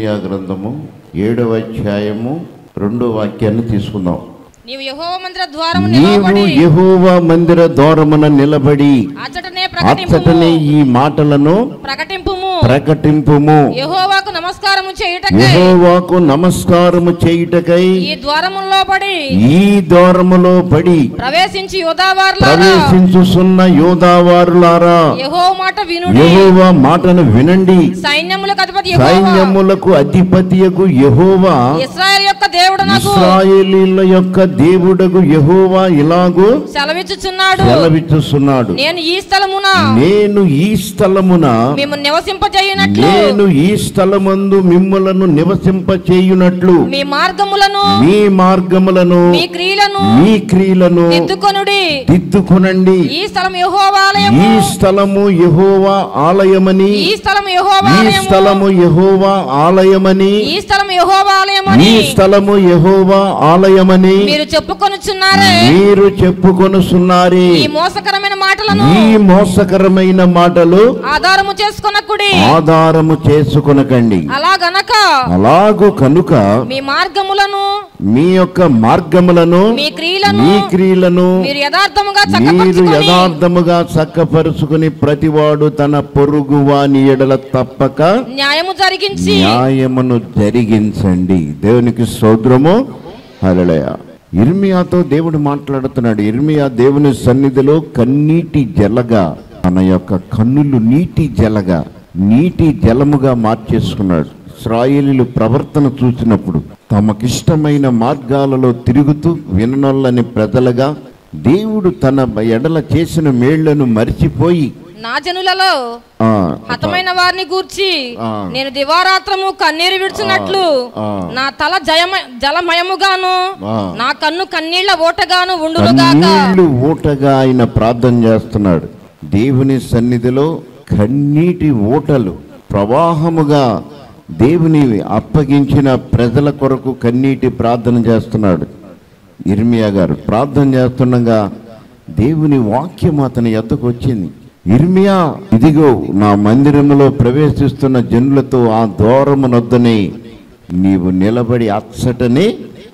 ఇర్మియా గ్రంథము ఏడవ అధ్యాయము రెండో వాక్యాన్ని తీసుకుందాం నీవు యెహోవా మందిర ద్వారము నీవు నిలబడి యెహోవా మందిర ద్వారమున నిలబడి అచ్చటనే అచ్చటనే ప్రకటింపుము ఈ మాటలను ప్రకటింపుము ప్రకటింపుము యెహోవాకు నమస్కారము చేయుటకై యెహోవాకు నమస్కారము చేయుటకై ఈ ద్వారములో పడి ఈ ద్వారములో పడి ప్రవేశించి యోధావారులారా ప్రవేశించుచున్న యోధావారులారా యెహోవా మాట వినుడి యెహోవా మాటను వినండి సైన్యములకు అధిపతి యెహోవా సైన్యములకు అధిపతియకు యెహోవా ఇస్రాయేల్ యొక్క దేవుడు నాకు ఇస్రాయేలీల యొక్క దేవుడగు యెహోవా ఇలాగూ సెలవిచ్చుచున్నాడు సెలవిచ్చుస్తున్నాడు నేను ఈ స్థలమున నేను ఈ స్థలమున మేము నివసింపజేయునట్లు నేను ఈ స్థలమందు మిమ్ములను నివసింపచేయునట్లు మీ మార్గములను మీ మార్గములను మీ క్రియలను మీ క్రియలను దిద్దుకొనుడి దిద్దుకొనండి ఈ స్థలం యెహోవాలయము ఈ స్థలము యెహోవా ఆలయమని ఈ స్థలం ఈ యెహోవాలయము స్థలము యెహోవా ఆలయమని ఈ స్థలం యెహోవాలయమని ఈ స్థలము యెహోవా ఆలయమని మీరు చెప్పుకొనుచున్నారే మీరు చెప్పుకొనుసున్నారే ఈ మోసకరమైన మాటలను ఈ మోసకరమైన మాటలు ఆధారము చేసుకొనకుడి ఆధారము చేసుకొనకండి అలాగనక అలాగు కనుక మీ మార్గములను మీ యొక్క మార్గములను మీ క్రియలను మీ క్రియలను మీరు యథార్థముగా మీరు చక్కపరచుకొని యథార్థముగా చక్కపరుచుకుని ప్రతివాడు తన పొరుగు వాని ఎడల తప్పక న్యాయము జరిగించి న్యాయమును జరిగించండి దేవునికి సోద్రము హలలయ ఇర్మియాతో దేవుడు మాట్లాడుతున్నాడు ఇర్మియా దేవుని సన్నిధిలో కన్నీటి జలగా తన యొక్క కన్నులు నీటి జలగా నీటి జలముగా మార్చేసుకున్నాడు ఇస్రాయేలీలు ప్రవర్తన చూసినప్పుడు తమకిష్టమైన మార్గాలలో తిరుగుతూ విననొల్లని ప్రజలుగా దేవుడు తన ఎడల చేసిన మేళ్లను మరిచిపోయి నా జనులలో ఆ, హతమైన వారిని గూర్చి ఆ. నేను దివారాత్రము కన్నీరు విడుచున్నట్లు ఆ. నా తల జయమ జలమయముగాను ఆ. నా కన్ను కన్నీళ్ల ఓటగాను ఉండునుగాక కన్నీళ్లు ఊటగా ఆయన ప్రార్థన చేస్తున్నాడు దేవుని సన్నిధిలో కన్నీటి ఊటలు ప్రవాహముగా దేవుని అప్పగించిన ప్రజల కొరకు కన్నీటి ప్రార్థన చేస్తున్నాడు ఇర్మియా గారు ప్రార్థన చేస్తుండగా దేవుని వాక్యం అతని ఎద్దకు వచ్చింది ఇర్మియా ఇదిగో నా మందిరములో ప్రవేశిస్తున్న జనులతో ఆ దూరమునొద్దనే నీవు నిలబడి అచ్చటనే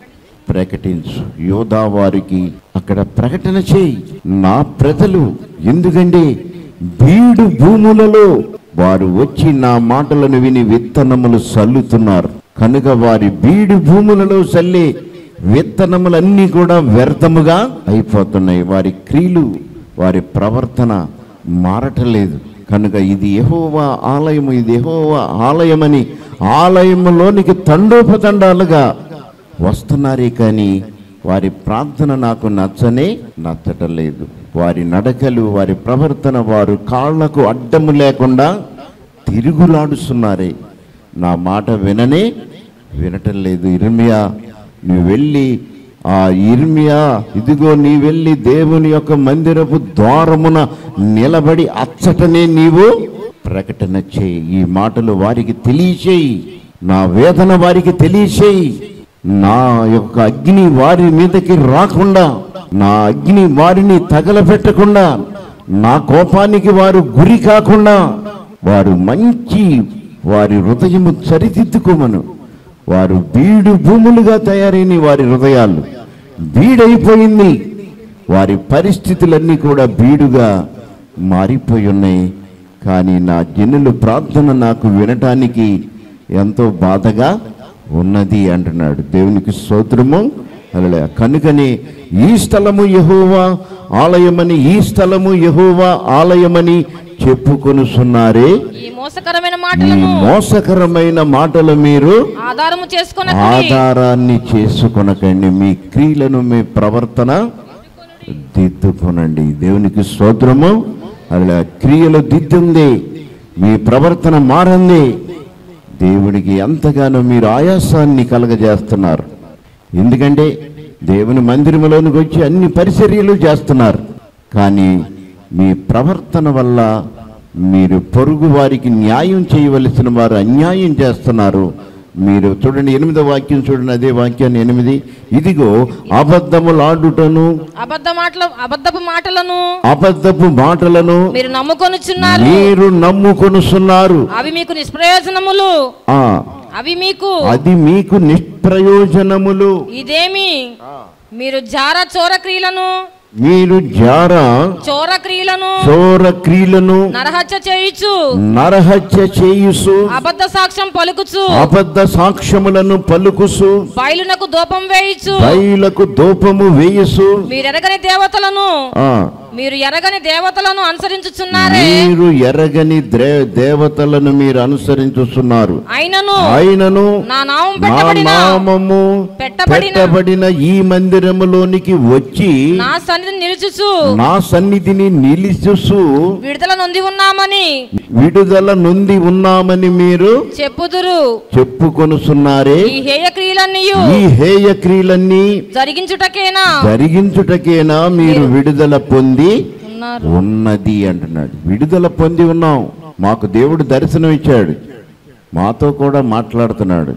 ప్రకటించు యోధా వారికి అక్కడ ప్రకటన చేయి నా ప్రజలు ఎందుకంటే బీడు భూములలో వారు వచ్చి నా మాటలను విని విత్తనములు సల్లుతున్నారు కనుక వారి బీడు భూములలో సల్లే విత్తనములన్నీ కూడా వ్యర్థముగా అయిపోతున్నాయి వారి క్రియలు వారి ప్రవర్తన మారటలేదు కనుక ఇది యెహోవా ఆలయము ఇది యెహోవా ఆలయమని ఆలయములోనికి తండోపతండాలుగా వస్తున్నారే కానీ వారి ప్రార్థన నాకు నచ్చనే నచ్చటం లేదు వారి నడకలు వారి ప్రవర్తన వారు కాళ్లకు అడ్డము లేకుండా తిరుగులాడుస్తున్నారే నా మాట విననే వినటం లేదు ఇర్మియా నువ్వు వెళ్ళి ఆ ఇర్మియా ఇదిగో నీ వెళ్ళి దేవుని యొక్క మందిరపు ద్వారమున నిలబడి అచ్చటనే నీవు ప్రకటన చేయి ఈ మాటలు వారికి తెలియచేయి నా వేదన వారికి తెలియచేయి నా యొక్క అగ్ని వారి మీదకి రాకుండా నా అగ్ని వారిని తగలబెట్టకుండా నా కోపానికి వారు గురి కాకుండా వారు మంచి వారి హృదయము సరిదిద్దుకోమను వారు బీడు భూములుగా తయారైన వారి హృదయాలు బీడైపోయింది వారి పరిస్థితులన్నీ కూడా బీడుగా మారిపోయి ఉన్నాయి కానీ నా జనులు ప్రార్థన నాకు వినటానికి ఎంతో బాధగా ఉన్నది అంటున్నాడు దేవునికి స్తోత్రము అలా కనుకని ఈ స్థలము యెహోవా ఆలయమని ఈ స్థలము యెహోవా ఆలయమని చెప్పుకొనుచున్నారే ఈ మోసకరమైన ఈ మాటలను మోసకరమైన మాటలు మీరు ఆధారము చేసుకున్న ఆధారాన్ని చేసుకొనకండి మీ క్రియలను మీ ప్రవర్తన దిద్దుకొనండి దేవునికి స్తోత్రము అలా క్రియలు దిద్దుంది మీ ప్రవర్తన మారంది దేవుడికి ఎంతగానో మీరు ఆయాసాన్ని కలగజేస్తున్నారు ఎందుకంటే దేవుని మందిరంలోనికి వచ్చి అన్ని పరిచర్యలు చేస్తున్నారు కానీ మీ ప్రవర్తన వల్ల మీరు పొరుగు వారికి న్యాయం చేయవలసిన వారు అన్యాయం చేస్తున్నారు మీరు చూడండి ఎనిమిదో వాక్యం చూడండి అదే వాక్యాన్ని ఎనిమిది ఇదిగో అబద్ధములాడుటను అబద్ధ మాటలు అబద్ధపు మాటలను అబద్ధపు మాటలను మీరు నమ్ముకొనుచున్నారు మీరు నమ్ముకొనుస్తున్నారు అవి మీకు నిష్ప్రయోజనములు ఆ అవి మీకు అది మీకు నిష్ప్రయోజనములు ఇదేమి మీరు జార చోర క్రియలను మీరు జార చోర క్రియలను చోర క్రియలను నరహత్య చేయుచు నరహత్య చేయుసు అబద్ధ సాక్ష్యం పలుకుచు అబద్ధ సాక్ష్యములను పలుకుసు బయలునకు దూపం వేయుచు బయలకు దూపము వేయుసు మీరెరగని దేవతలను ఆ, మీరు ఎరగని దేవతలను అనుసరించుచున్నారే మీరు ఎరగని ద్రే- దేవతలను మీరు అనుసరించుతున్నారు అయినను ఆయనను నా నామం నా పెట్టబడిన నామము పెట్టబడిన పెట్టబడిన ఈ మందిరములోనికి వచ్చి నా సన్నిధిని నిలుచుచు నా సన్నిధిని నిలిచుసు విడుదల నొంది ఉన్నామని విడుదల నొంది ఉన్నామని మీరు చెప్పుదురు చెప్పుకొనుచున్నారే ఈ హేయ క్రియలన్నీ ఈ హేయ క్రియలన్నీ జరిగించుటకేనా జరిగించుటకేనా మీరు విడుదల పొంది ఉన్నారు ఉన్నది అంటున్నాడు విడుదల పొంది ఉన్నాం మాకు దేవుడు దర్శనం ఇచ్చాడు మాతో కూడా మాట్లాడుతున్నాడు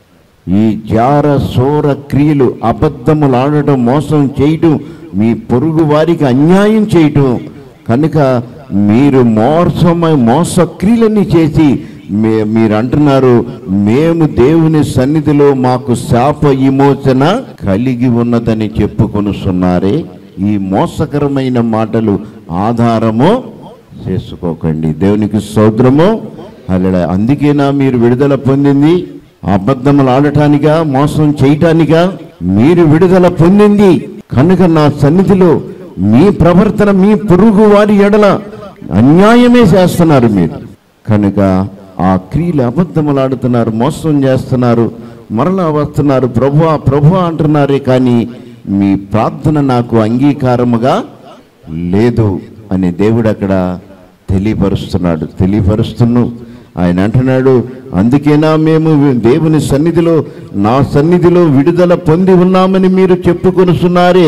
ఈ జార సోర క్రియలు అబద్ధములు ఆడటం మోసం చేయటం మీ పొరుగు వారికి అన్యాయం చేయటం కనుక మీరు మోసమై మోస క్రియలని చేసి మే మీరు అంటున్నారు మేము దేవుని సన్నిధిలో మాకు శాప విమోచన కలిగి ఉన్నదని చెప్పుకొనుస్తున్నారే ఈ మోసకరమైన మాటలు ఆధారము చేసుకోకండి దేవునికి సౌద్రము అలా అందుకేనా మీరు విడుదల పొందింది అబద్ధములు ఆడటానిగా మోసం చేయటానిగా మీరు విడుదల పొందింది కనుక నా సన్నిధిలో మీ ప్రవర్తన మీ పొరుగు వారి ఎడల అన్యాయమే చేస్తున్నారు మీరు కనుక ఆ క్రియలు అబద్ధములు ఆడుతున్నారు మోసం చేస్తున్నారు మరలా వస్తున్నారు ప్రభు ప్రభు అంటున్నారే కానీ మీ ప్రార్థన నాకు అంగీకారముగా లేదు అని దేవుడు అక్కడ తెలియపరుస్తున్నాడు తెలియపరుస్తున్నావు ఆయన అంటున్నాడు అందుకేనా మేము దేవుని సన్నిధిలో నా సన్నిధిలో విడుదల పొంది ఉన్నామని మీరు చెప్పుకొనుచున్నారే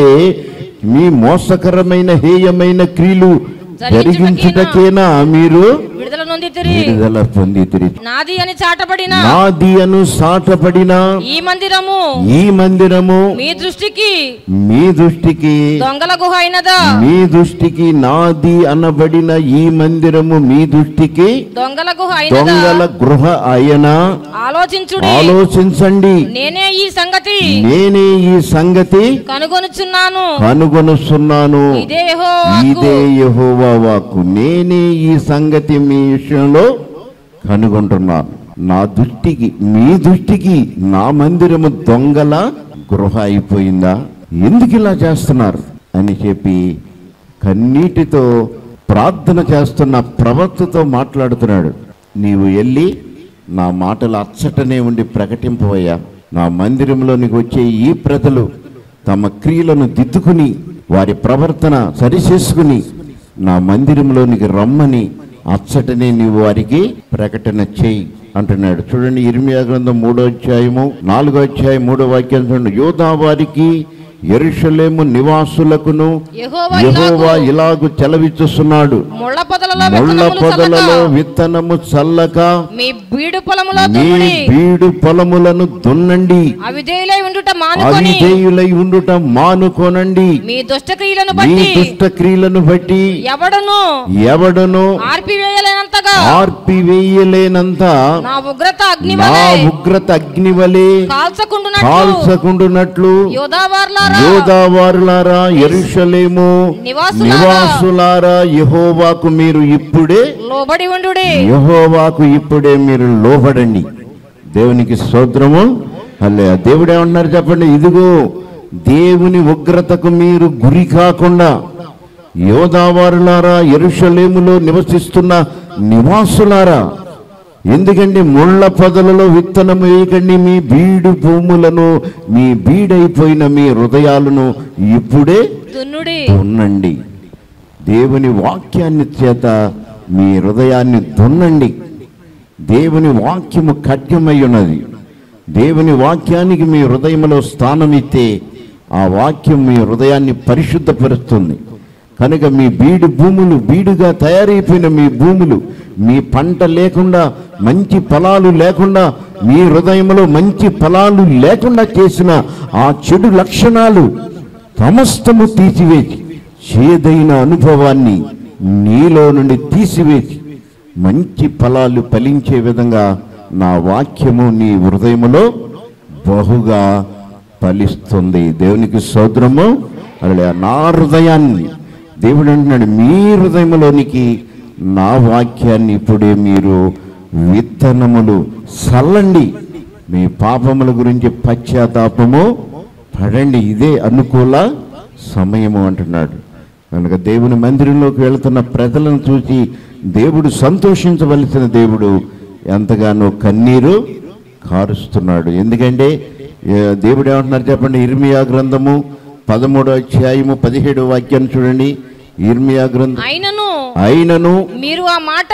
మీ మోసకరమైన హేయమైన క్రియలు జరిగించుటకేనా మీరు విడుదల నొంది తిరిగి విడుదల పొంది నాది అని చాటబడిన నాది అను సాటపడిన ఈ మందిరము ఈ మందిరము మీ దృష్టికి మీ దృష్టికి దొంగల గుహ అయినదా మీ దృష్టికి నాది అనబడిన ఈ మందిరము మీ దృష్టికి దొంగల గుహ అయినదా దొంగల గృహ అయన ఆలోచించుడి ఆలోచించండి నేనే ఈ సంగతి నేనే ఈ సంగతి కనుగొనుచున్నాను కనుగొనుస్తున్నాను ఇదే యెహోవాకు. ఇదే యెహోవా వాక్కు నేనే ఈ సంగతి మీ విషయంలో కనుగొంటున్నాను నా దృష్టికి మీ దృష్టికి నా మందిరము దొంగల గృహ అయిపోయిందా ఎందుకు ఇలా చేస్తున్నారు అని చెప్పి కన్నీటితో ప్రార్థన చేస్తున్న ప్రవక్తతో మాట్లాడుతున్నాడు నీవు వెళ్ళి నా మాటలు అచ్చటనే ఉండి ప్రకటింపవయ్యా నా మందిరంలోనికి వచ్చే ఈ ప్రజలు తమ క్రియలను దిద్దుకుని వారి ప్రవర్తన సరిచేసుకుని నా మందిరంలోనికి రమ్మని అచ్చటనే నీవు వారికి ప్రకటన చేయి అంటున్నాడు చూడండి ఇర్మియా గ్రంథం మూడో అధ్యాయము నాలుగో అధ్యాయం మూడో వాక్యం చూడండి యోధా వారికి ఎరుషలేము నివాసులకును యెహోవా యెహోవా ఇలాగు ఇలాగు చెలవిచ్చుస్తున్నాడు ముళ్ళ పొదలలో ముళ్ళ విత్తనములు పొదలలో చల్లక విత్తనము చల్లక మీ బీడు పొలములో మీ దుమ్ముడి బీడు పొలములను దున్నండి అవిధేయులై ఉండుట మానుకొని అవిధేయులై ఉండుట మానుకోనండి మీ దుష్ట క్రియలను మీ బట్టి దుష్ట క్రియలను బట్టి ఎవడను ఎవడను ఆర్పివేయలేనంతగా ఆర్పివేయలేనంత నా ఉగ్రత అగ్ని నా వలె ఉగ్రత అగ్నివలే కాల్చకుండునట్లు కాల్చకుండునట్లు యోధావార్లారా యోదావారులారా ఎరుషలేము నివాసులారా నివాసులారా యెహోవాకు మీరు ఇప్పుడే లోబడి ఉండుడి యెహోవాకు ఇప్పుడే మీరు లోబడండి దేవునికి స్తోత్రము అల్లే దేవుడు ఏమంటున్నారు చెప్పండి ఇదిగో దేవుని ఉగ్రతకు మీరు గురి కాకుండా యోదావారులారా ఎరుషలేములో నివసిస్తున్న నివాసులారా ఎందుకంటే ముళ్ళ పొదలలో విత్తనం వేయకండి మీ బీడు భూములను మీ బీడైపోయిన మీ హృదయాలను ఇప్పుడే దున్నుడి దున్నండి దేవుని వాక్యాన్ని చేత మీ హృదయాన్ని దున్నండి దేవుని వాక్యము కఠ్యమై ఉన్నది దేవుని వాక్యానికి మీ హృదయంలో స్థానం ఇస్తే ఆ వాక్యం మీ హృదయాన్ని పరిశుద్ధపరుస్తుంది కనుక మీ బీడు భూములు బీడుగా తయారైపోయిన మీ భూములు మీ పంట లేకుండా మంచి ఫలాలు లేకుండా మీ హృదయంలో మంచి ఫలాలు లేకుండా చేసిన ఆ చెడు లక్షణాలు సమస్తము తీసివేసి చేదైన అనుభవాన్ని నీలో నుండి తీసివేసి మంచి ఫలాలు ఫలించే విధంగా నా వాక్యము నీ హృదయములో బహుగా ఫలిస్తుంది దేవునికి సోదరము అలా నా హృదయాన్ని దేవుడు అంటున్నాడు మీ హృదయంలోనికి నా వాక్యాన్ని ఇప్పుడే మీరు విత్తనములు చల్లండి మీ పాపముల గురించి పశ్చాత్తాపము పడండి ఇదే అనుకూల సమయము అంటున్నాడు కనుక దేవుని మందిరంలోకి వెళుతున్న ప్రజలను చూసి దేవుడు సంతోషించవలసిన దేవుడు ఎంతగానో కన్నీరు కారుస్తున్నాడు ఎందుకంటే ఏ, దేవుడు ఏమంటున్నారు చెప్పండి ఇర్మియా గ్రంథము పదమూడో అధ్యాయము పదిహేడు వాక్యాన్ని చూడండి ఇర్మియా గ్రంథం అయినను అయినను మీరు ఆ మాట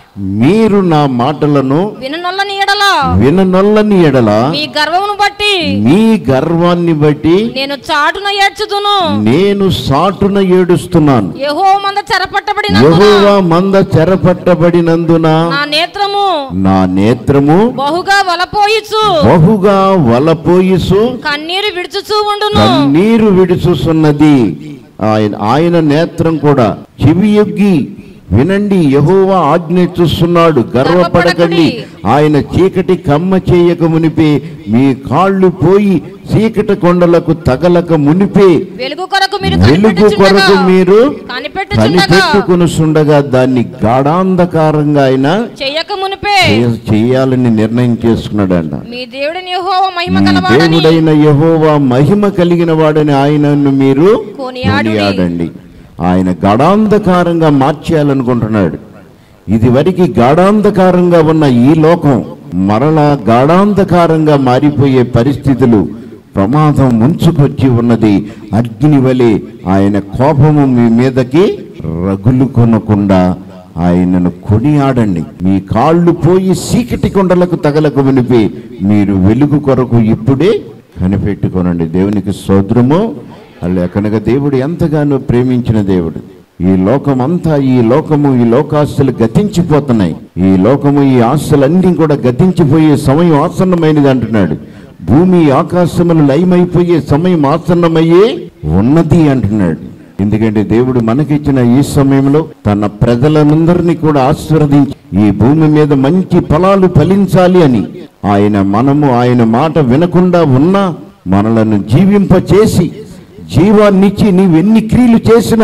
మీరు నా మాటలను విననొల్లని ఎడల విననొల్లని ఎడల మీ గర్వమును బట్టి మీ గర్వాన్ని బట్టి నేను చాటున ఏడ్చుదును నేను సాటున ఏడుస్తున్నాను యహో మంద చెరపట్టబడిన యెహోవా మంద చెరపట్టబడినందున నా నేత్రము నా నేత్రము బహుగా వలపోయిచు బహుగా వలపోయిసు కన్నీరు విడుచుచూ ఉండును కన్నీరు విడుచుస్తున్నది ఆయన ఆయన నేత్రం కూడా చెవి యొగ్గి వినండి యహోవా ఆజ్ఞ చూస్తున్నాడు గర్వపడకండి ఆయన చీకటి కమ్మ చేయక మునిపే మీ కాళ్ళు పోయి చీకటి కొండలకు తగలక మునిపే వెలుగు కొరకు మీరు వెలుగు కొరకు మీరు కనిపెట్టుచుండగా కనిపెట్టుకునుసుండగా దాన్ని గాఢాంధకారంగా ఆయన చెయ్యక మునిపే చేయ- చేయాలని నిర్ణయం చేసుకున్నాడంట మీ దేవుడిని యెహోవా మహిమ మీ గలవాడని దేవుడైన యహోవా మహిమ కలిగిన వాడని ఆయనను మీరు కొనియాడుడి. కొనియాడండి ఆయన గాఢాంధకారంగా మార్చేయాలనుకుంటున్నాడు ఇది వరకు గాఢాంధకారంగా ఉన్న ఈ లోకం మరలా గాఢాంధకారంగా మారిపోయే పరిస్థితులు ప్రమాదం ముంచుకొచ్చి ఉన్నది అగ్ని వలె ఆయన కోపము మీ మీదకి రగులు కొనకుండా ఆయనను కొనియాడండి మీ కాళ్ళు పోయి చీకటి కొండలకు తగలకు వినిపి మీరు వెలుగు కొరకు ఇప్పుడే కనిపెట్టుకోనండి దేవునికి సోదరము అలా కనుక దేవుడు ఎంతగానో ప్రేమించిన దేవుడు ఈ లోకం అంతా ఈ లోకము ఈ లోకాస్తులు గతించిపోతున్నాయి ఈ లోకము ఈ ఆస్తులన్నీ కూడా గతించిపోయే సమయం ఆసన్నమైనది అంటున్నాడు భూమి ఆకాశములు లయమైపోయే సమయం ఆసన్నమయ్యే ఉన్నది అంటున్నాడు ఎందుకంటే దేవుడు మనకిచ్చిన ఈ సమయంలో తన ప్రజలందరినీ కూడా ఆశీర్వదించి ఈ భూమి మీద మంచి ఫలాలు ఫలించాలి అని ఆయన మనము ఆయన మాట వినకుండా ఉన్నా మనలను జీవింపచేసి జీవాన్నిచ్చి నీవెన్ని క్రియలు చేసినా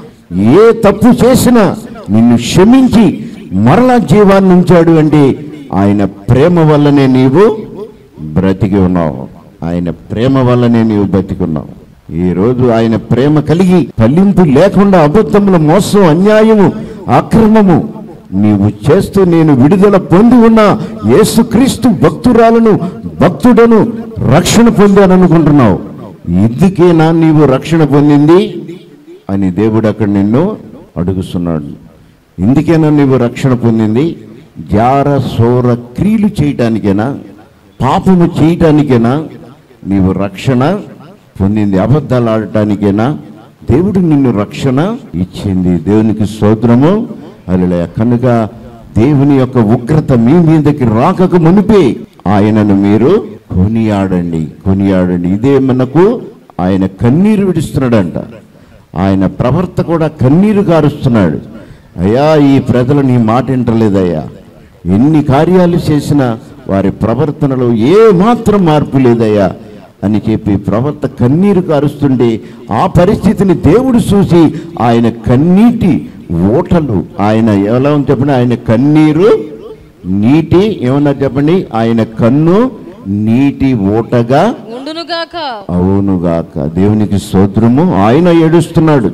ఏ తప్పు చేసినా నిన్ను క్షమించి మరలా జీవాన్ని ఉంచాడు అంటే ఆయన ప్రేమ వల్లనే నీవు బ్రతికి ఉన్నావు ఆయన ప్రేమ వల్లనే నీవు బ్రతికున్నావు ఈ రోజు ఆయన ప్రేమ కలిగి ఫలింపు లేకుండా అబద్ధముల మోసం అన్యాయము అక్రమము నీవు చేస్తూ నేను విడుదల పొంది ఉన్న యేసుక్రీస్తు భక్తురాలను భక్తుడను రక్షణ పొందాను అనుకుంటున్నావు ఇందుకేనా నీవు రక్షణ పొందింది అని దేవుడు అక్కడ నిన్ను అడుగుతున్నాడు ఇందుకేనా నీవు రక్షణ పొందింది జార సోర క్రియలు చేయటానికేనా పాపము చేయటానికేనా నీవు రక్షణ పొందింది అబద్ధాలు ఆడటానికేనా దేవుడు నిన్ను రక్షణ ఇచ్చింది దేవునికి స్తోత్రము అలా కనుక దేవుని యొక్క ఉగ్రత మీ మీదకి రాకకు మునిపే ఆయనను మీరు కొనియాడండి కొనియాడండి ఇదే మనకు ఆయన కన్నీరు విడుస్తున్నాడంట ఆయన ప్రవర్త కూడా కన్నీరు కారుస్తున్నాడు అయ్యా ఈ ప్రజలు నీ మాట వింటలేదయ్యా ఎన్ని కార్యాలు చేసినా వారి ప్రవర్తనలో ఏ మాత్రం మార్పు లేదయ్యా అని చెప్పి ప్రవర్త కన్నీరు కారుస్తుంటే ఆ పరిస్థితిని దేవుడు చూసి ఆయన కన్నీటి ఓటలు ఆయన ఎలా ఉంది చెప్పండి ఆయన కన్నీరు నీటి ఏమన్నారు చెప్పండి ఆయన కన్ను నీటి ఓటగా ఉండునుగాక అవునుగాక దేవునికి స్తోత్రము ఆయన ఏడుస్తున్నాడు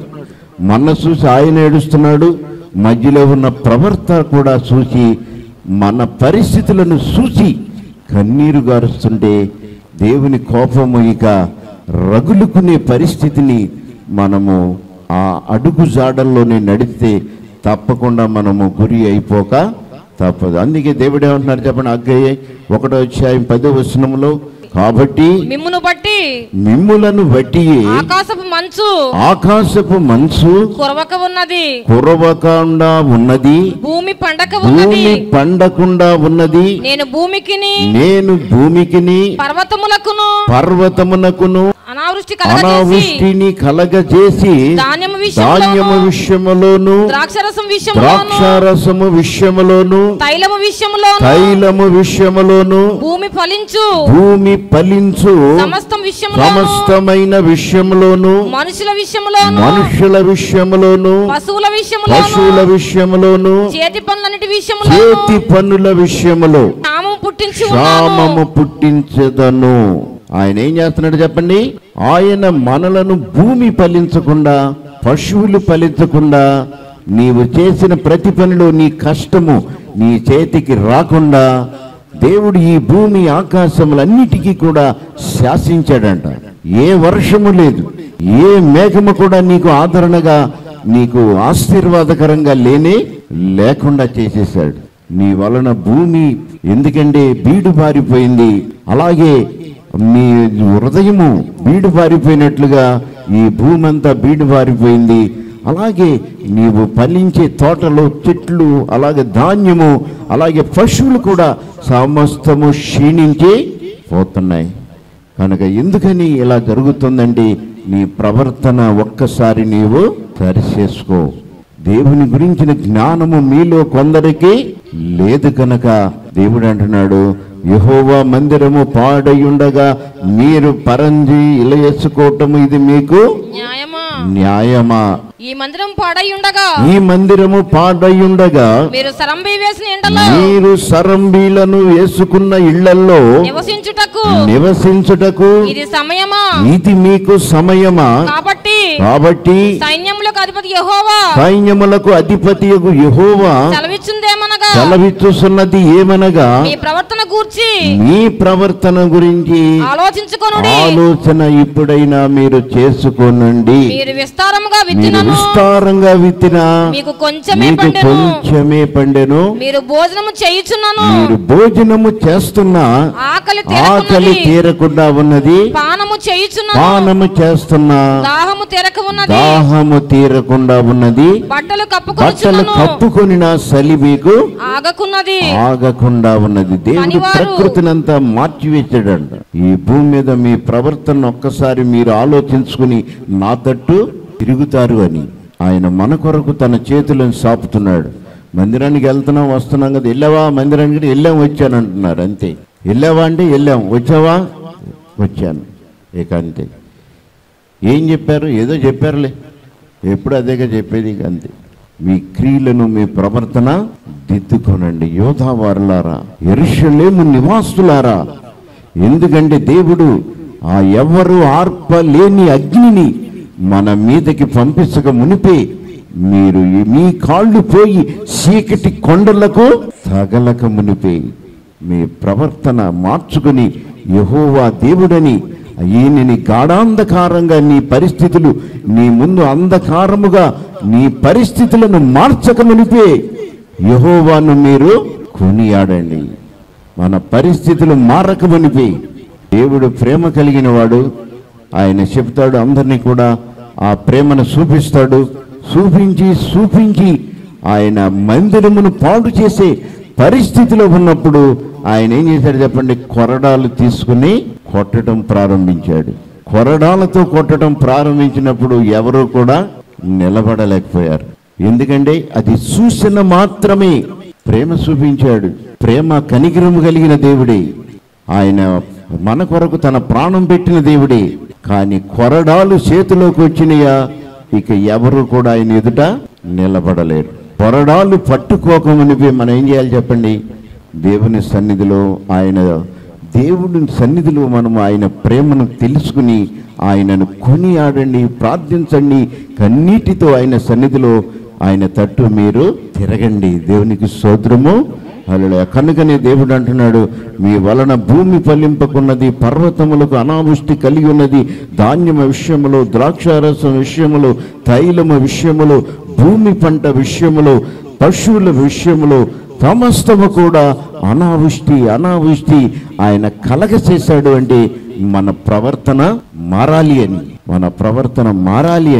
మన చూసి ఆయన ఏడుస్తున్నాడు మధ్యలో ఉన్న ప్రవర్త కూడా చూసి మన పరిస్థితులను చూసి కన్నీరు గారుస్తుంటే దేవుని కోపము ఇక రగులుకునే పరిస్థితిని మనము ఆ అడుగు జాడల్లోనే నడిస్తే తప్పకుండా మనము గురి అయిపోక తప్పదు అందుకే దేవుడు ఏమంటున్నారు చెప్పండి అగ్గయ్య ఒకటో అధ్యాయం పదో వచనంలో కాబట్టి మిమ్మును బట్టి మిమ్ములను బట్టి ఆకాశపు మంచు ఆకాశపు మనసు కురవక ఉన్నది కురవకుండా ఉన్నది భూమి పండక ఉన్నది భూమి పండకుండా ఉన్నది నేను భూమికిని నేను భూమికిని పర్వతములకును పర్వతమునకును అనావృష్టి కలగజేసి అనావృష్టిని కలగజేసి ధాన్యము ధాన్యము విషయములోను విషయములోను ద్రాక్షరసం విషయములోను ద్రాక్షారసము విషయములోను తైలము విషయములోను తైలము విషయములోను భూమి ఫలించు భూమి ఫలించు సమస్తం విషయములోను సమస్తమైన విషయములోను మనుషుల విషయములోను మనుషుల విషయములోను పశువుల విషయములోను పశువుల విషయములోను చేతి పనులన్నిటి విషయములోను చేతి పన్నుల విషయములో క్షామము పుట్టించి ఉన్నాను క్షామము పుట్టించదను ఆయన ఏం చేస్తున్నాడు చెప్పండి ఆయన మనలను భూమి ఫలించకుండా పశువులు ఫలించకుండా నీవు చేసిన ప్రతి పనిలో నీ కష్టము నీ చేతికి రాకుండా దేవుడు ఈ భూమి ఆకాశములన్నిటికీ కూడా శాసించాడంట ఏ వర్షము లేదు ఏ మేఘము కూడా నీకు ఆదరణగా నీకు ఆశీర్వాదకరంగా లేనే లేకుండా చేసేసాడు నీ వలన భూమి ఎందుకంటే బీడు పారిపోయింది అలాగే మీ హృదయము బీడు పారిపోయినట్లుగా ఈ భూమి అంతా బీడు పారిపోయింది అలాగే నీవు ఫలించే తోటలో చెట్లు అలాగే ధాన్యము అలాగే పశువులు కూడా సమస్తము క్షీణించి పోతున్నాయి కనుక ఎందుకని ఇలా జరుగుతుందంటే నీ ప్రవర్తన ఒక్కసారి నీవు సరిచేసుకో దేవుని గురించిన జ్ఞానము మీలో కొందరికి లేదు కనుక దేవుడు అంటున్నాడు యహోవా మందిరము పాడయుండగా మీరు పరంజి ఇలయేసుకోవటము ఇది మీకు న్యాయమా న్యాయమా ఈ మందిరం పాడై ఉండగా ఈ మందిరము పాడయుండగా మీరు సరంబి వేసిన ఎండలో మీరు సరంబీలను వేసుకున్న ఇళ్లల్లో నివసించుటకు నివసించుటకు ఇది సమయమా ఇది మీకు సమయమా కాబట్టి కాబట్టి సైన్యములకు అధిపతి యెహోవా సైన్యములకు అధిపతియగు యెహోవా సెలవిచ్చుందేమనగా సెలవిచ్చుస్తున్నది ఏమనగా మీ ప్రవర్తన గూర్చి మీ ప్రవర్తన గురించి ఆలోచించుకొనుడి ఆలోచన ఇప్పుడైనా మీరు చేసుకోనండి మీరు విస్తారముగా మీరు విత్తినను విస్తారంగా విత్తినా మీకు కొంచెమే మీకు పండెను కొంచెమే పండెను మీరు భోజనము చేయుచున్నాను మీరు భోజనము చేస్తున్నా ఆకలి ఆకలి తీరకున్నది తీరకుండా ఉన్నది పానము చేయుచున్నాను పానము చేస్తున్నా దాహము తీరక ఉన్నది దాహము తీరకుండా ఉన్నది బట్టలు బట్టలు కప్పుకొనుచున్నాను కప్పుకొని నా సలి మీకు ఆగకున్నది ఆగకుండా ఉన్నది దేవుడు పనివారు- ప్రకృతినంతా మార్చివేసాడంట ఈ భూమి మీద మీ ప్రవర్తన ఒక్కసారి మీరు ఆలోచించుకుని నా తట్టు తిరుగుతారు అని ఆయన మన కొరకు తన చేతులను సాపుతున్నాడు మందిరానికి వెళ్తున్నాం వస్తున్నాం కదా వెళ్ళావా మందిరానికి వెళ్ళాం వచ్చాను అంటున్నారు అంతే వెళ్ళావా అంటే వెళ్ళాం వచ్చావా వచ్చాను ఇక అంతే ఏం చెప్పారు ఏదో చెప్పారులే ఎప్పుడు అదేగా చెప్పేది ఇక అంతే మీ క్రియలను మీ ప్రవర్తన దిద్దుకోనండి యోధావారులారా ఎరుషలేము నివాసులారా ఎందుకంటే దేవుడు ఆ ఎవరు ఆర్పలేని అగ్నిని మన మీదకి పంపించక మునిపే మీరు ఈ- మీ కాళ్ళు పోయి చీకటి కొండలకు తగలక మునిపే మీ ప్రవర్తన మార్చుకుని యహోవా దేవుడని ఈయనని గాఢాంధకారంగా నీ పరిస్థితులు నీ ముందు అంధకారముగా నీ పరిస్థితులను మార్చక మునిపే యహోవాను మీరు కొనియాడండి మన పరిస్థితులు మారక మునిపే దేవుడు ప్రేమ కలిగిన వాడు ఆయన చెప్తాడు అందరినీ కూడా ఆ ప్రేమను చూపిస్తాడు చూపించి చూపించి ఆయన మందిరమును పాడు చేసే పరిస్థితిలో ఉన్నప్పుడు ఆయన ఏం చేశాడు చెప్పండి కొరడాలు తీసుకుని కొట్టడం ప్రారంభించాడు కొరడాలతో కొట్టడం ప్రారంభించినప్పుడు ఎవరు కూడా నిలబడలేకపోయారు ఎందుకంటే అది సూచన మాత్రమే ప్రేమ చూపించాడు ప్రేమ కనిగిరము కలిగిన దేవుడే ఆయన మన కొరకు తన ప్రాణం పెట్టిన దేవుడే కానీ కొరడాలు చేతిలోకి వచ్చినాయా ఇక ఎవరు కూడా ఆయన ఎదుట నిలబడలేరు కొరడాలు పట్టుకోకమునిపే మనం ఏం చేయాలి చెప్పండి దేవుని సన్నిధిలో ఆయన దేవుని సన్నిధిలో మనం ఆయన ప్రేమను తెలుసుకుని ఆయనను కొనియాడండి ప్రార్థించండి కన్నీటితో ఆయన సన్నిధిలో ఆయన తట్టు మీరు తిరగండి దేవునికి స్తోత్రము అలా కనుకనే దేవుడు అంటున్నాడు మీ వలన భూమి ఫలింపకున్నది పర్వతములకు అనావృష్టి కలిగి ఉన్నది ధాన్యమ విషయములో ద్రాక్షారసం విషయములో తైలము విషయములో భూమి పంట విషయములో పశువుల విషయములో సమస్తము కూడా అనావృష్టి అనావృష్టి ఆయన కలగచేశాడు అంటే మన ప్రవర్తన మారాలి అని మన ప్రవర్తన మారాలి అని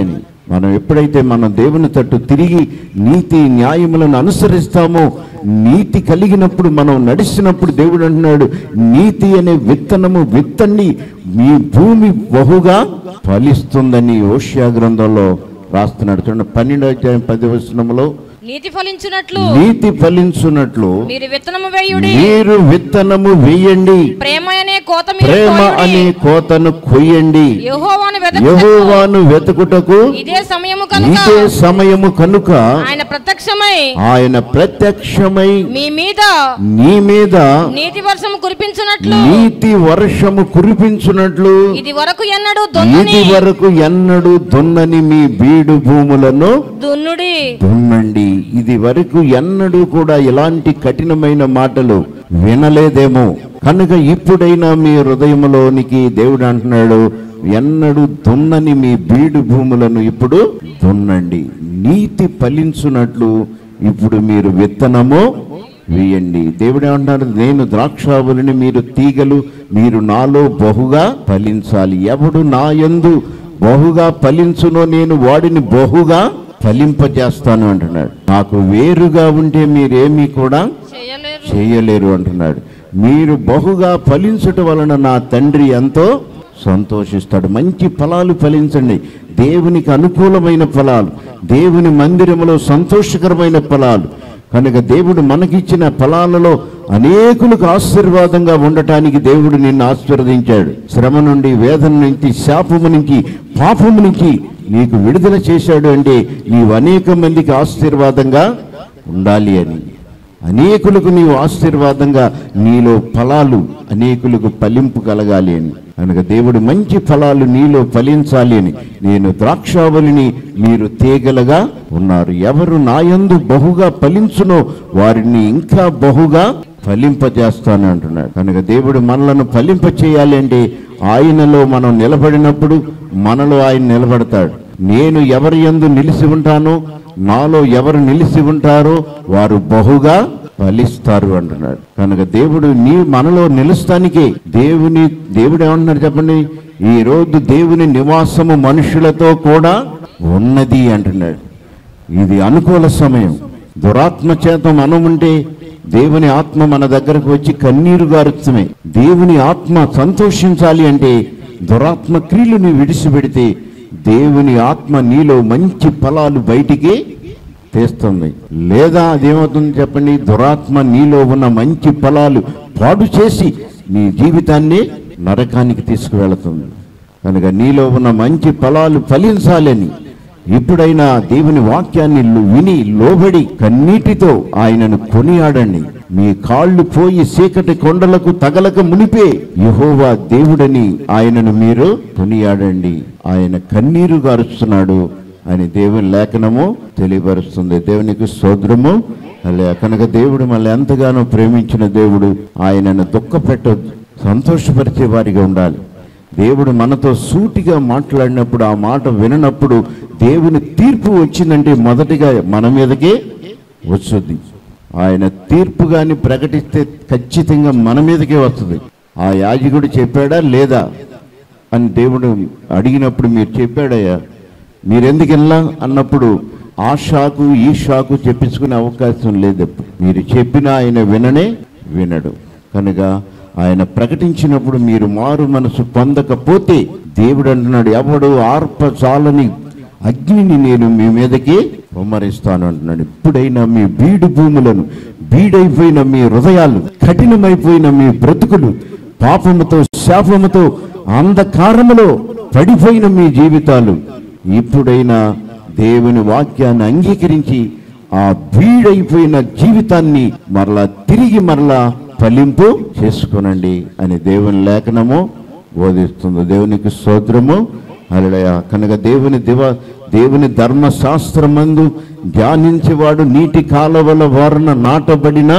మనం ఎప్పుడైతే మనం దేవుని తట్టు తిరిగి నీతి న్యాయములను అనుసరిస్తామో నీతి కలిగినప్పుడు మనం నడిచినప్పుడు దేవుడు అంటున్నాడు నీతి అనే విత్తనము విత్తండి మీ భూమి బహుగా ఫలిస్తుందని ఓషియా గ్రంథంలో రాస్తున్నాడు చూడండి పన్నెండో అధ్యాయం పది వచనములో నీతి ఫలించున్నట్లు నీతి ఫలించున్నట్లు మీరు విత్తనము వేయుడి మీరు విత్తనము వేయండి ప్రేమ అనే కోత మీరు ప్రేమ కోయుడి. అనే కోతను కొయ్యండి యెహోవాను వెదకుటకు యహోవాను వెతుకుటకు ఇదే సమయము కనుక ఇదే సమయము కనుక ఆయన ప్రత్యక్షమై ఆయన ప్రత్యక్షమై మీ మీద నీ మీద నీతి వర్షము కురిపించున్నట్లు నీతి వర్షము కురిపించున్నట్లు ఇది వరకు ఎన్నడూ దొన్నని ఇది వరకు ఎన్నడు దున్నని మీ బీడు భూములను దున్నుడి దున్నండి ఇది వరకు ఎన్నడూ కూడా ఇలాంటి కఠినమైన మాటలు వినలేదేమో కనుక ఇప్పుడైనా మీ హృదయంలోనికి దేవుడు అంటున్నాడు ఎన్నడూ దున్నని మీ బీడు భూములను ఇప్పుడు దున్నండి నీతి ఫలించున్నట్లు ఇప్పుడు మీరు విత్తనము వేయండి దేవుడు ఏమంటున్నాడు నేను ద్రాక్షావళిని మీరు తీగలు మీరు నాలో బహుగా ఫలించాలి ఎవడు నా యందు బహుగా ఫలించునో నేను వాడిని బహుగా ఫలింపజేస్తాను అంటున్నాడు నాకు వేరుగా ఉంటే మీరేమీ కూడా చేయలేరు చేయలేరు అంటున్నాడు మీరు బహుగా ఫలించటం వలన నా తండ్రి ఎంతో సంతోషిస్తాడు మంచి ఫలాలు ఫలించండి దేవునికి అనుకూలమైన ఫలాలు దేవుని మందిరములో సంతోషకరమైన ఫలాలు కనుక దేవుడు మనకిచ్చిన ఫలాలలో అనేకులకు ఆశీర్వాదంగా ఉండటానికి దేవుడు నిన్ను ఆశీర్వదించాడు శ్రమ నుండి వేదన నుంచి శాపము నుంచి పాపము నుంచి నీకు విడుదల చేశాడు అంటే నీవు అనేక మందికి ఆశీర్వాదంగా ఉండాలి అని అనేకులకు నీవు ఆశీర్వాదంగా నీలో ఫలాలు అనేకులకు ఫలింపు కలగాలి అని కనుక దేవుడు మంచి ఫలాలు నీలో ఫలించాలి అని నేను ద్రాక్షావళిని మీరు తీగలగా ఉన్నారు ఎవరు నాయందు బహుగా ఫలించునో వారిని ఇంకా బహుగా ఫలింపజేస్తాను అంటున్నాడు కనుక దేవుడు మనలను ఫలింప చేయాలి అంటే ఆయనలో మనం నిలబడినప్పుడు మనలో ఆయన నిలబడతాడు నేను ఎవరి యందు నిలిచి ఉంటానో నాలో ఎవరు నిలిచి ఉంటారో వారు బహుగా ఫలిస్తారు అంటున్నాడు కనుక దేవుడు నీ మనలో నిలుస్తానికే దేవుని దేవుడు ఏమంటున్నాడు చెప్పండి ఈ రోజు దేవుని నివాసము మనుషులతో కూడా ఉన్నది అంటున్నాడు ఇది అనుకూల సమయం దురాత్మ చేత మనం ఉంటే దేవుని ఆత్మ మన దగ్గరకు వచ్చి కన్నీరు గారుత్సమే దేవుని ఆత్మ సంతోషించాలి అంటే దురాత్మ క్రియలను విడిచిపెడితే దేవుని ఆత్మ నీలో మంచి ఫలాలు బయటికి తీస్తుంది లేదా అదేమవుతుంది చెప్పండి దురాత్మ నీలో ఉన్న మంచి ఫలాలు పాడు చేసి నీ జీవితాన్ని నరకానికి తీసుకువెళుతుంది కనుక నీలో ఉన్న మంచి ఫలాలు ఫలించాలని ఇప్పుడైనా దేవుని వాక్యాన్ని లు- విని లోబడి కన్నీటితో ఆయనను కొనియాడండి మీ కాళ్ళు పోయి చీకటి కొండలకు తగలక మునిపే యహోవా దేవుడని ఆయనను మీరు కొనియాడండి ఆయన కన్నీరు గారుస్తున్నాడు అని దేవుని లేఖనము తెలియపరుస్తుంది దేవునికి సోదరము అలా కనుక దేవుడు మళ్ళీ ఎంతగానో ప్రేమించిన దేవుడు ఆయనను దుఃఖపెట్టొద్దు సంతోషపరిచే వారిగా ఉండాలి దేవుడు మనతో సూటిగా మాట్లాడినప్పుడు ఆ మాట విననప్పుడు దేవుని తీర్పు వచ్చిందంటే మొదటిగా మన మీదకే వస్తుంది ఆయన తీర్పు గాని ప్రకటిస్తే ఖచ్చితంగా మన మీదకే వస్తుంది ఆ యాజకుడు చెప్పాడా లేదా అని దేవుడు అడిగినప్పుడు మీరు చెప్పాడయ్యా మీరెందుకు వెళ్ళా అన్నప్పుడు ఆ షాకు ఈ షాకు చెప్పించుకునే అవకాశం లేదు ఎప్పుడు. మీరు చెప్పిన ఆయన విననే వినడు కనుక ఆయన ప్రకటించినప్పుడు మీరు మారు మనసు పొందకపోతే దేవుడు అంటున్నాడు ఎవడు ఆర్ప చాలని అగ్నిని నేను మీ మీదకి కుమ్మరిస్తాను అంటున్నాడు ఇప్పుడైనా మీ బీడు భూములను బీడైపోయిన మీ హృదయాలు కఠినమైపోయిన మీ బ్రతుకులు పాపముతో శాపముతో అంధకారములో పడిపోయిన మీ జీవితాలు ఇప్పుడైనా దేవుని వాక్యాన్ని అంగీకరించి ఆ బీడైపోయిన జీవితాన్ని మరలా తిరిగి మరలా ఫలింపు చేసుకునండి అని దేవుని లేఖనము బోధిస్తుంది దేవునికి స్తోత్రము అలడయ కనుక దేవుని దివ దేవుని ధర్మశాస్త్రమందు ధ్యానించేవాడు నీటి కాలువల వారన నాటబడిన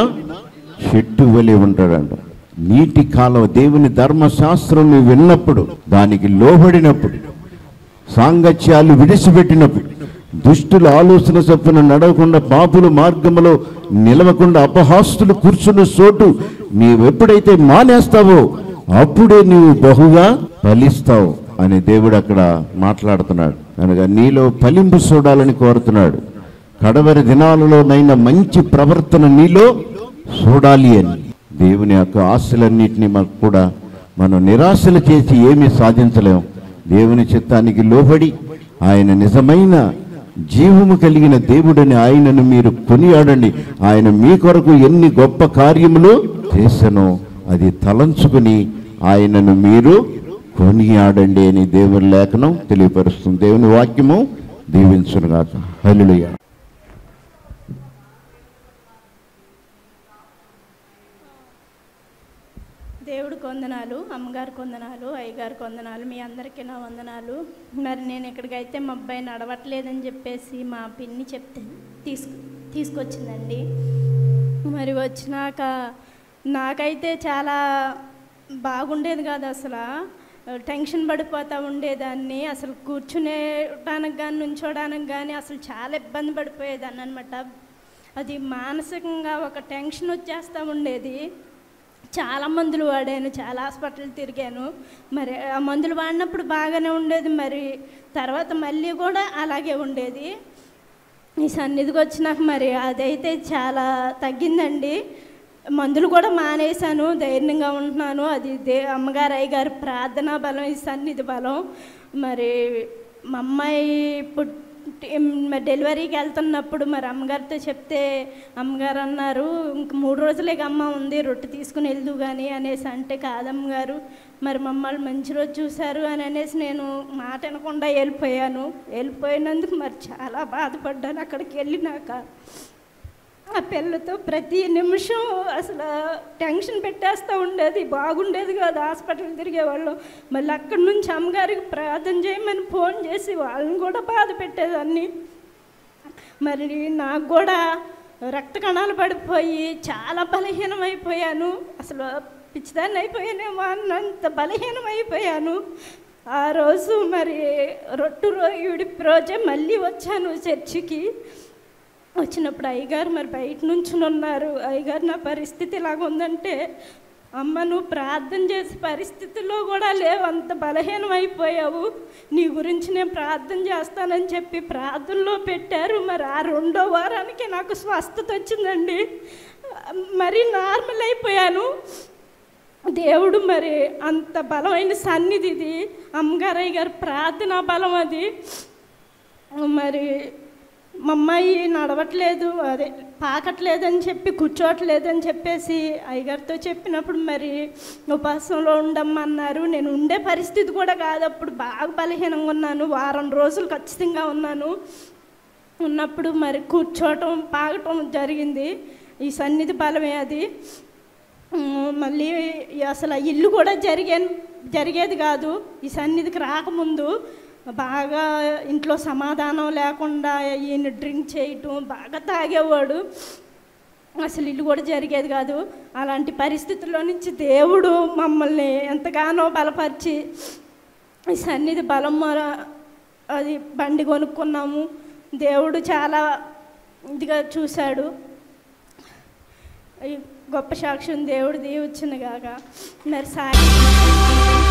చెట్టు వలె ఉంటాడంట నీటి కాలువ దేవుని ధర్మశాస్త్రం నువ్వు విన్నప్పుడు దానికి లోబడినప్పుడు సాంగత్యాలు విడిచిపెట్టినప్పుడు దుష్టుల ఆలోచన చొప్పున నడవకుండా పాపుల మార్గములో నిలవకుండా అపహాస్తులు కూర్చున్న చోటు నీవు ఎప్పుడైతే మానేస్తావో అప్పుడే నీవు బహుగా ఫలిస్తావు అని దేవుడు అక్కడ మాట్లాడుతున్నాడు అనగా నీలో ఫలింపు చూడాలని కోరుతున్నాడు కడవరి దినాలలోనైనా మంచి ప్రవర్తన నీలో చూడాలి అని దేవుని యొక్క ఆశలన్నింటినీ మనకు కూడా మనం నిరాశలు చేసి ఏమీ సాధించలేం దేవుని చిత్తానికి లోబడి ఆయన నిజమైన జీవము కలిగిన దేవుడని ఆయనను మీరు కొనియాడండి ఆయన మీ కొరకు ఎన్ని గొప్ప కార్యములు చేసనో అది తలంచుకుని ఆయనను మీరు కొనియాడండి అని దేవుని లేఖనం తెలియపరుస్తుంది దేవుని వాక్యము దీవించునుగాక హల్లెలూయా దేవుడికి వందనాలు అమ్మగారికి వందనాలు అయ్యగారికి వందనాలు మీ అందరికీ నా వందనాలు మరి నేను ఇక్కడికైతే మా అబ్బాయి నడవట్లేదని చెప్పేసి మా పిన్ని చెప్తే తీసుకు తీసుకొచ్చిందండి మరి వచ్చినాక నాకైతే చాలా బాగుండేది కాదు అసలు టెన్షన్ పడిపోతూ ఉండేదాన్ని అసలు కూర్చునేటానికి కానీ నుంచోడానికి కానీ అసలు చాలా ఇబ్బంది పడిపోయేదాన్ని అనమాట అది మానసికంగా ఒక టెన్షన్ వచ్చేస్తూ ఉండేది చాలా మందులు వాడాను చాలా హాస్పిటల్ తిరిగాను మరి ఆ మందులు వాడినప్పుడు బాగానే ఉండేది మరి తర్వాత మళ్ళీ కూడా అలాగే ఉండేది ఈ సన్నిధికి వచ్చినాక మరి అదైతే చాలా తగ్గిందండి మందులు కూడా మానేశాను ధైర్యంగా ఉంటున్నాను అది దే అమ్మగారు అయ్యగారు ప్రార్థనా బలం ఈ సన్నిధి బలం మరి మా అమ్మాయి పుట్టి మరి డెలివరీకి వెళ్తున్నప్పుడు మరి అమ్మగారితో చెప్తే అమ్మగారు అన్నారు ఇంక మూడు రోజులే అమ్మ ఉంది రొట్టె తీసుకుని వెళ్దు కానీ అనేసి అంటే కాదమ్మగారు మరి మమ్మల్ని మంచి రోజు చూశారు అని అనేసి నేను మాట వినకుండా వెళ్ళిపోయాను వెళ్ళిపోయినందుకు మరి చాలా బాధపడ్డాను అక్కడికి వెళ్ళినాక ఆ పిల్లతో ప్రతి నిమిషం అసలు టెన్షన్ పెట్టేస్తూ ఉండేది బాగుండేది కాదు హాస్పిటల్ తిరిగేవాళ్ళం మళ్ళీ అక్కడి నుంచి అమ్మగారికి ప్రార్థన చేయమని ఫోన్ చేసి వాళ్ళని కూడా బాధ పెట్టేదాన్ని మరి నాకు కూడా రక్త కణాలు పడిపోయి చాలా బలహీనమైపోయాను అసలు పిచ్చిదాన్ని అయిపోయానేమో అన్నంత బలహీనమైపోయాను ఆ రోజు మరి రొట్టు రో విడిపి రోజే మళ్ళీ వచ్చాను చర్చికి వచ్చినప్పుడు అయ్యగారు మరి బయట నుంచి ఉన్నారు అయ్యగారు నా పరిస్థితి ఇలాగ ఉందంటే అమ్మ నువ్వు ప్రార్థన చేసే పరిస్థితుల్లో కూడా లేవు అంత బలహీనం అయిపోయావు నీ గురించి నేను ప్రార్థన చేస్తానని చెప్పి ప్రార్థనలో పెట్టారు మరి ఆ రెండో వారానికి నాకు స్వస్థత వచ్చిందండి మరి నార్మల్ అయిపోయాను దేవుడు మరి అంత బలమైన సన్నిధి ఇది అమ్మగారయ్య గారు ప్రార్థనా బలం అది మరి మా అమ్మాయి నడవట్లేదు అదే పాకట్లేదని చెప్పి కూర్చోవట్లేదని చెప్పేసి అయ్యగారితో చెప్పినప్పుడు మరి ఉపాసంలో ఉండమన్నారు నేను ఉండే పరిస్థితి కూడా కాదు అప్పుడు బాగా బలహీనంగా ఉన్నాను వారం రోజులు ఖచ్చితంగా ఉన్నాను ఉన్నప్పుడు మరి కూర్చోవటం పాగటం జరిగింది ఈ సన్నిధి బలమే అది ఉమ్, మళ్ళీ అసలు ఆ ఇల్లు కూడా జరిగే జరిగేది కాదు ఈ సన్నిధికి రాకముందు బాగా ఇంట్లో సమాధానం లేకుండా ఈయన డ్రింక్ చేయటం బాగా తాగేవాడు అసలు ఇల్లు కూడా జరిగేది కాదు అలాంటి పరిస్థితుల్లో నుంచి దేవుడు మమ్మల్ని ఎంతగానో బలపరిచి ఈ సన్నిధి బలం మొర- అది బండి కొనుక్కున్నాము దేవుడు చాలా ఇదిగా చూశాడు ఈ గొప్ప సాక్ష్యం దేవుడు దీవచ్చిన గాక మరి సాయి